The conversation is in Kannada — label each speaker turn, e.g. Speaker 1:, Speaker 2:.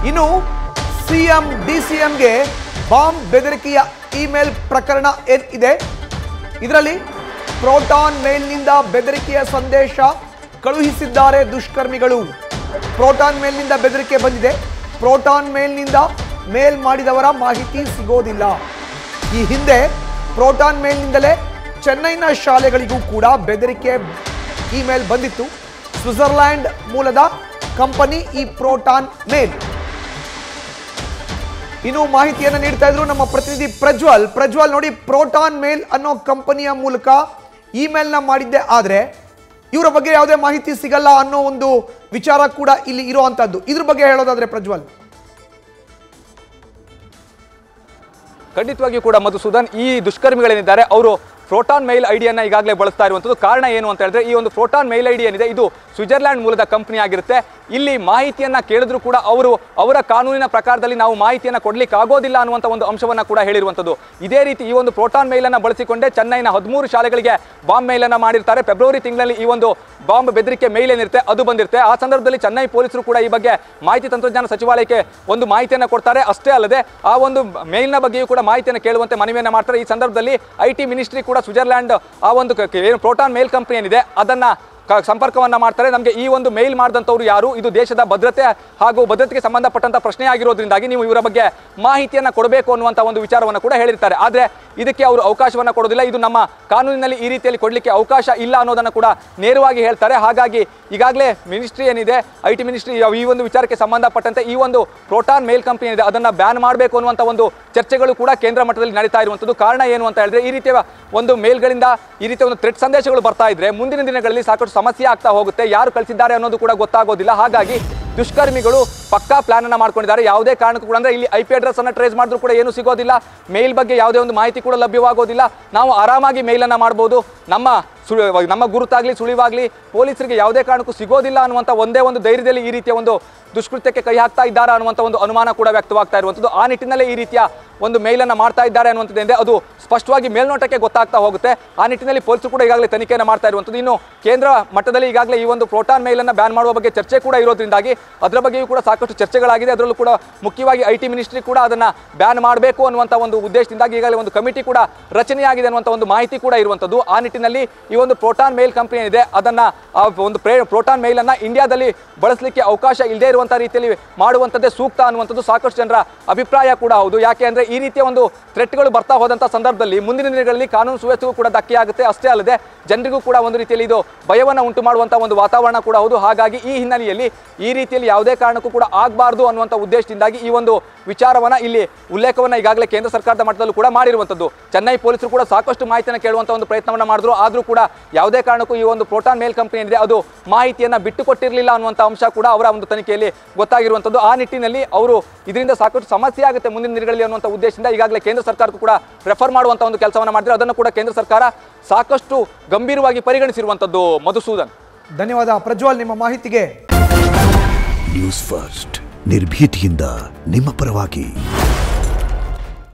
Speaker 1: ಇನ್ನು ಸಿಎಂ ಡಿಸಿಎಂಗೆ ಬಾಂಬ್ ಬೆದರಿಕೆಯ ಇಮೇಲ್ ಪ್ರಕರಣ ಏನಿದೆ ಇದರಲ್ಲಿ ಪ್ರೋಟಾನ್ ಮೇಲ್ನಿಂದ ಬೆದರಿಕೆಯ ಸಂದೇಶ ಕಳುಹಿಸಿದ್ದಾರೆ ದುಷ್ಕರ್ಮಿಗಳು ಪ್ರೋಟಾನ್ ಮೇಲ್ನಿಂದ ಬೆದರಿಕೆ ಬಂದಿದೆ ಪ್ರೋಟಾನ್ ಮೇಲ್ನಿಂದ ಮೇಲ್ ಮಾಡಿದವರ ಮಾಹಿತಿ ಸಿಗೋದಿಲ್ಲ ಈ ಹಿಂದೆ ಪ್ರೋಟಾನ್ ಮೇಲ್ನಿಂದಲೇ ಚೆನ್ನೈನ ಶಾಲೆಗಳಿಗೂ ಕೂಡ ಬೆದರಿಕೆ ಇಮೇಲ್ ಬಂದಿತ್ತು ಸ್ವಿಟ್ಜರ್ಲ್ಯಾಂಡ್ ಮೂಲದ ಕಂಪನಿ ಈ ಪ್ರೋಟಾನ್ ಮೇಲ್ ಇನ್ನು ಮಾಹಿತಿಯನ್ನು ನೀಡ್ತಾ ಇದ್ರು ನಮ್ಮ ಪ್ರತಿನಿಧಿ ಪ್ರಜ್ವಲ್ ಪ್ರಜ್ವಲ್ ನೋಡಿ ಪ್ರೋಟಾನ್ ಮೇಲ್ ಅನ್ನೋ ಕಂಪನಿಯ ಮೂಲಕ ಇಮೇಲ್ನ ಮಾಡಿದ್ದೆ ಆದ್ರೆ ಇವರ ಬಗ್ಗೆ ಯಾವುದೇ ಮಾಹಿತಿ ಸಿಗಲ್ಲ ಅನ್ನೋ ಒಂದು ವಿಚಾರ ಕೂಡ ಇಲ್ಲಿ ಇರುವಂತದ್ದು ಇದ್ರ ಬಗ್ಗೆ ಹೇಳೋದಾದ್ರೆ ಪ್ರಜ್ವಲ್
Speaker 2: ಖಂಡಿತವಾಗಿಯೂ ಕೂಡ ಮಧುಸೂದನ್ ಈ ದುಷ್ಕರ್ಮಿಗಳೇನಿದ್ದಾರೆ ಅವರು ಪ್ರೋಟಾನ್ ಮೇಲ್ ಐಡಿಯನ್ನ ಈಗಾಗಲೇ ಬಳಸ್ತಾ ಇರುವಂಥದ್ದು ಕಾರಣ ಏನು ಅಂತ ಹೇಳಿದ್ರೆ ಈ ಒಂದು ಪ್ರೋಟಾನ್ ಮೇಲ್ ಐಡಿ ಏನಿದೆ ಇದು ಸ್ವಿಟ್ಜರ್ಲ್ಯಾಂಡ್ ಮೂಲದ ಕಂಪನಿ ಆಗಿರುತ್ತೆ ಇಲ್ಲಿ ಮಾಹಿತಿಯನ್ನ ಕೇಳಿದ್ರು ಕೂಡ ಅವರು ಅವರ ಕಾನೂನಿನ ಪ್ರಕಾರದಲ್ಲಿ ನಾವು ಮಾಹಿತಿಯನ್ನ ಕೊಡ್ಲಿಕ್ಕೆ ಆಗೋದಿಲ್ಲ ಅನ್ನುವಂಥ ಒಂದು ಅಂಶವನ್ನ ಕೂಡ ಹೇಳಿರುವಂಥದ್ದು ಇದೇ ರೀತಿ ಈ ಒಂದು ಪ್ರೋಟಾನ್ ಮೇಲ್ ಅನ್ನ ಬಳಸಿಕೊಂಡೇ ಚೆನ್ನೈನ ಹದಿಮೂರು ಶಾಲೆಗಳಿಗೆ ಬಾಂಬ್ ಮೇಲ್ ಅನ್ನ ಮಾಡಿರ್ತಾರೆ ಫೆಬ್ರವರಿ ತಿಂಗಳಲ್ಲಿ ಈ ಒಂದು ಬಾಂಬ್ ಬೆದರಿಕೆ ಮೇಲ್ ಏನಿರುತ್ತೆ ಅದು ಬಂದಿರುತ್ತೆ ಆ ಸಂದರ್ಭದಲ್ಲಿ ಚೆನ್ನೈ ಪೊಲೀಸರು ಕೂಡ ಈ ಬಗ್ಗೆ ಮಾಹಿತಿ ತಂತ್ರಜ್ಞಾನ ಸಚಿವಾಲಯಕ್ಕೆ ಒಂದು ಮಾಹಿತಿಯನ್ನು ಕೊಡ್ತಾರೆ ಅಷ್ಟೇ ಅಲ್ಲದೆ ಆ ಒಂದು ಮೇಲ್ನ ಬಗ್ಗೆಯೂ ಕೂಡ ಮಾಹಿತಿಯನ್ನು ಕೇಳುವಂತೆ ಮನವಿಯನ್ನು ಮಾಡ್ತಾರೆ ಈ ಸಂದರ್ಭದಲ್ಲಿ ಐ ಟಿ ಮಿನಿಸ್ಟ್ರಿ ಕೂಡ ಸ್ವಿಟ್ಜರ್ಲ್ಯಾಂಡ್ ಆ ಒಂದು ಕ- ಕ- ಏನು ಪ್ರೋಟಾನ್ ಮೇಲ್ ಕಂಪನಿ ಏನಿದೆ ಅದನ್ನ ಕ- ಸಂಪರ್ಕವನ್ನ ಮಾಡ್ತಾರೆ ನಮಗೆ ಈ ಒಂದು ಮೇಲ್ ಮಾಡಿದಂಥವ್ರು ಯಾರು ಇದು ದೇಶದ ಭದ್ರತೆ ಹಾಗೂ ಭದ್ರತೆಗೆ ಸಂಬಂಧಪಟ್ಟಂತ ಪ್ರಶ್ನೆ ಆಗಿರೋದ್ರಿಂದಾಗಿ ನೀವು ಇವರ ಬಗ್ಗೆ ಮಾಹಿತಿಯನ್ನ ಕೊಡಬೇಕು ಅನ್ನುವಂಥ ಒಂದು ವಿಚಾರವನ್ನು ಕೂಡ ಹೇಳಿರ್ತಾರೆ ಆದ್ರೆ ಇದಕ್ಕೆ ಅವರು ಅವಕಾಶವನ್ನ ಕೊಡೋದಿಲ್ಲ ಇದು ನಮ್ಮ ಕಾನೂನಿನಲ್ಲಿ ಈ ರೀತಿಯಲ್ಲಿ ಕೊಡಲಿಕ್ಕೆ ಅವಕಾಶ ಇಲ್ಲ ಅನ್ನೋದನ್ನ ಕೂಡ ನೇರವಾಗಿ ಹೇಳ್ತಾರೆ ಹಾಗಾಗಿ ಈಗಾಗಲೇ ಮಿನಿಸ್ಟ್ರಿ ಏನಿದೆ ಐ ಟಿ ಮಿನಿಸ್ಟ್ರಿ ಈ ಒಂದು ವಿಚಾರಕ್ಕೆ ಸಂಬಂಧಪಟ್ಟಂತೆ ಈ ಒಂದು ಪ್ರೋಟಾನ್ ಮೇಲ್ ಕಂಪನಿ ಏನಿದೆ ಅದನ್ನ ಬ್ಯಾನ್ ಮಾಡಬೇಕು ಅನ್ನುವಂಥ ಒಂದು ಚರ್ಚೆಗಳು ಕೂಡ ಕೇಂದ್ರ ಮಟ್ಟದಲ್ಲಿ ನಡೀತಾ ಇರುವಂಥದ್ದು ಕಾರಣ ಏನು ಅಂತ ಹೇಳಿದ್ರೆ ಈ ರೀತಿಯ ಒಂದು ಮೇಲ್ಗಳಿಂದ ಈ ರೀತಿಯ ಒಂದು ಥ್ರೆಟ್ ಸಂದೇಶಗಳು ಬರ್ತಾ ಇದ್ರೆ ಮುಂದಿನ ದಿನಗಳಲ್ಲಿ ಸಾಕಷ್ಟು ಸಮಸ್ಯೆ ಆಗ್ತಾ ಹೋಗುತ್ತೆ ಯಾರು ಕಳಿಸಿದ್ದಾರೆ ಅನ್ನೋದು ಕೂಡ ಗೊತ್ತಾಗೋದಿಲ್ಲ ಹಾಗಾಗಿ ದುಷ್ಕರ್ಮಿಗಳು ಪಕ್ಕಾ ಪ್ಲಾನ್ ಅನ್ನ ಮಾಡ್ಕೊಂಡಿದ್ದಾರೆ ಯಾವುದೇ ಕಾರಣಕ್ಕೂ ಕೂಡ ಅಂದ್ರೆ ಇಲ್ಲಿ ಐ ಪಿ ಅಡ್ರೆಸ್ ಅನ್ನ ಟ್ರೇಸ್ ಮಾಡಿದ್ರು ಕೂಡ ಏನು ಸಿಗೋದಿಲ್ಲ ಮೇಲ್ ಬಗ್ಗೆ ಯಾವುದೇ ಒಂದು ಮಾಹಿತಿ ಕೂಡ ಲಭ್ಯವಾಗೋದಿಲ್ಲ ನಾವು ಆರಾಮಾಗಿ ಮೇಲ್ ಅನ್ನ ಮಾಡಬಹುದು ನಮ್ಮ ಸುಳಿ ನಮ್ಮ ಗುರುತಾಗ್ಲಿ ಸುಳಿವಾಗ್ಲಿ ಪೊಲೀಸರಿಗೆ ಯಾವುದೇ ಕಾರಣಕ್ಕೂ ಸಿಗೋದಿಲ್ಲ ಅನ್ನುವಂಥ ಒಂದೇ ಒಂದು ಧೈರ್ಯದಲ್ಲಿ ಈ ರೀತಿಯ ಒಂದು ದುಷ್ಕೃತ್ಯಕ್ಕೆ ಕೈ ಹಾಕ್ತಾ ಇದ್ದಾರಾ ಅನ್ನುವಂಥ ಒಂದು ಅನುಮಾನ ಕೂಡ ವ್ಯಕ್ತವಾಗ್ತಾ ಇರುವಂಥದ್ದು ಆ ನಿಟ್ಟಿನಲ್ಲೇ ಈ ರೀತಿಯ ಒಂದು ಮೇಲನ್ನು ಮಾಡ್ತಾ ಇದ್ದಾರೆ ಅನ್ನುವಂಥದ್ದೇ ಅದು ಸ್ಪಷ್ಟವಾಗಿ ಮೇಲ್ನೋಟಕ್ಕೆ ಗೊತ್ತಾಗ್ತಾ ಹೋಗುತ್ತೆ ಆ ನಿಟ್ಟಿನಲ್ಲಿ ಪೊಲೀಸರು ಕೂಡ ಈಗಾಗಲೇ ತನಿಖೆಯನ್ನು ಮಾಡ್ತಾ ಇರುವಂಥದ್ದು ಇನ್ನು ಕೇಂದ್ರ ಮಟ್ಟದಲ್ಲಿ ಈಗಾಗಲೇ ಈ ಒಂದು ಪ್ರೋಟಾನ್ ಮೇಲನ್ನು ಬ್ಯಾನ್ ಮಾಡುವ ಬಗ್ಗೆ ಚರ್ಚೆ ಕೂಡ ಇರೋದ್ರಿಂದಾಗಿ ಅದರ ಬಗ್ಗೆಯೂ ಕೂಡ ಸಾಕಷ್ಟು ಚರ್ಚೆಗಳಾಗಿದೆ ಅದರಲ್ಲೂ ಕೂಡ ಮುಖ್ಯವಾಗಿ ಐ ಟಿ ಮಿನಿಸ್ಟ್ರಿ ಕೂಡ ಅದನ್ನ ಬ್ಯಾನ್ ಮಾಡಬೇಕು ಅನ್ನುವಂಥ ಒಂದು ಉದ್ದೇಶದಿಂದಾಗಿ ಈಗಾಗಲೇ ಒಂದು ಕಮಿಟಿ ಕೂಡ ರಚನೆಯಾಗಿದೆ ಅನ್ನುವಂಥ ಒಂದು ಮಾಹಿತಿ ಕೂಡ ಇರುವಂಥದ್ದು ಆ ನಿಟ್ಟಿನಲ್ಲಿ ಈ ಒಂದು ಪ್ರೋಟಾನ್ ಮೇಲ್ ಕಂಪನಿ ಏನಿದೆ ಅದನ್ನ ಆ ಒಂದು ಪ್ರೇ ಪ್ರೋಟಾನ್ ಮೇಲ್ ಅನ್ನ ಇಂಡಿಯಾದಲ್ಲಿ ಬಳಸಲಿಕ್ಕೆ ಅವಕಾಶ ಇಲ್ಲದೆ ಇರುವಂಥ ರೀತಿಯಲ್ಲಿ ಮಾಡುವಂಥದ್ದೇ ಸೂಕ್ತ ಅನ್ನುವಂಥದ್ದು ಸಾಕಷ್ಟು ಜನರ ಅಭಿಪ್ರಾಯ ಕೂಡ ಹೌದು ಯಾಕೆ ಅಂದ್ರೆ ಈ ರೀತಿಯ ಒಂದು ಥ್ರೆಟ್ಗಳು ಬರ್ತಾ ಹೋದಂಥ ಸಂದರ್ಭದಲ್ಲಿ ಮುಂದಿನ ದಿನಗಳಲ್ಲಿ ಕಾನೂನು ಸುವ್ಯವಸ್ಥೆಗೂ ಕೂಡ ಧಕ್ಕೆ ಆಗುತ್ತೆ ಅಷ್ಟೇ ಅಲ್ಲದೆ ಜನರಿಗೂ ಕೂಡ ಒಂದು ರೀತಿಯಲ್ಲಿ ಇದು ಭಯವನ್ನು ಉಂಟು ಮಾಡುವಂಥ ಒಂದು ವಾತಾವರಣ ಕೂಡ ಹೌದು ಹಾಗಾಗಿ ಈ ಹಿನ್ನೆಲೆಯಲ್ಲಿ ಈ ರೀತಿಯಲ್ಲಿ ಯಾವುದೇ ಕಾರಣಕ್ಕೂ ಕೂಡ ಆಗಬಾರ್ದು ಅನ್ನುವಂಥ ಉದ್ದೇಶದಿಂದಾಗಿ ಈ ಒಂದು ವಿಚಾರವನ್ನ ಇಲ್ಲಿ ಉಲ್ಲೇಖವನ್ನ ಈಗಾಗಲೇ ಕೇಂದ್ರ ಸರ್ಕಾರದ ಮಟ್ಟದಲ್ಲೂ ಕೂಡ ಮಾಡಿರುವಂಥದ್ದು ಚೆನ್ನೈ ಪೊಲೀಸರು ಕೂಡ ಸಾಕಷ್ಟು ಮಾಹಿತಿಯನ್ನು ಕೇಳುವಂಥ ಒಂದು ಪ್ರಯತ್ನವನ್ನ ಮಾಡಿದ್ರು ಆದರೂ ಕೂಡ ಯಾವುದೇ ಕಾರಣಕ್ಕೂ ಈ ಒಂದು ಪ್ರೋಟಾನ್ ಮೇಲ್ ಕಂಪನಿ ಏನಿದೆ ಅದು ಮಾಹಿತಿಯನ್ನ ಬಿಟ್ಟು ಕೊಟ್ಟಿರಲಿಲ್ಲ ಅನ್ನುವಂಥ ಅಂಶ ಕೂಡ ಅವರ ಒಂದು ತನಿಖೆಯಲ್ಲಿ ಗೊತ್ತಾಗಿರುವಂಥದ್ದು ಆ ನಿಟ್ಟಿನಲ್ಲಿ ಅವರು ಇದರಿಂದ ಸಾಕಷ್ಟು ಸಮಸ್ಯೆ ಆಗುತ್ತೆ ಮುಂದಿನ ದಿನಗಳಲ್ಲಿ ಅನ್ನುವಂಥ ಉದ್ದೇಶದಿಂದ ಈಗಾಗಲೇ ಕೇಂದ್ರ ಸರ್ಕಾರಕ್ಕೂ ಕೂಡ ರೆಫರ್ ಮಾಡುವಂಥ ಒಂದು ಕೆಲಸವನ್ನ ಮಾಡಿದ್ರೆ ಅದನ್ನು ಕೂಡ ಕೇಂದ್ರ ಸರ್ಕಾರ ಸಾಕಷ್ಟು ಗಂಭೀರವಾಗಿ ಪರಿಗಣಿಸಿರುವಂಥದ್ದು ಮಧುಸೂದನ್
Speaker 1: ಧನ್ಯವಾದ ಪ್ರಜ್ವಲ್ ನಿಮ್ಮ ಮಾಹಿತಿಗೆ
Speaker 3: ನ್ಯೂಸ್ ಫಸ್ಟ್ ನಿರ್ಭೀತಿಯಿಂದ ನಿಮ್ಮ ಪರವಾಗಿ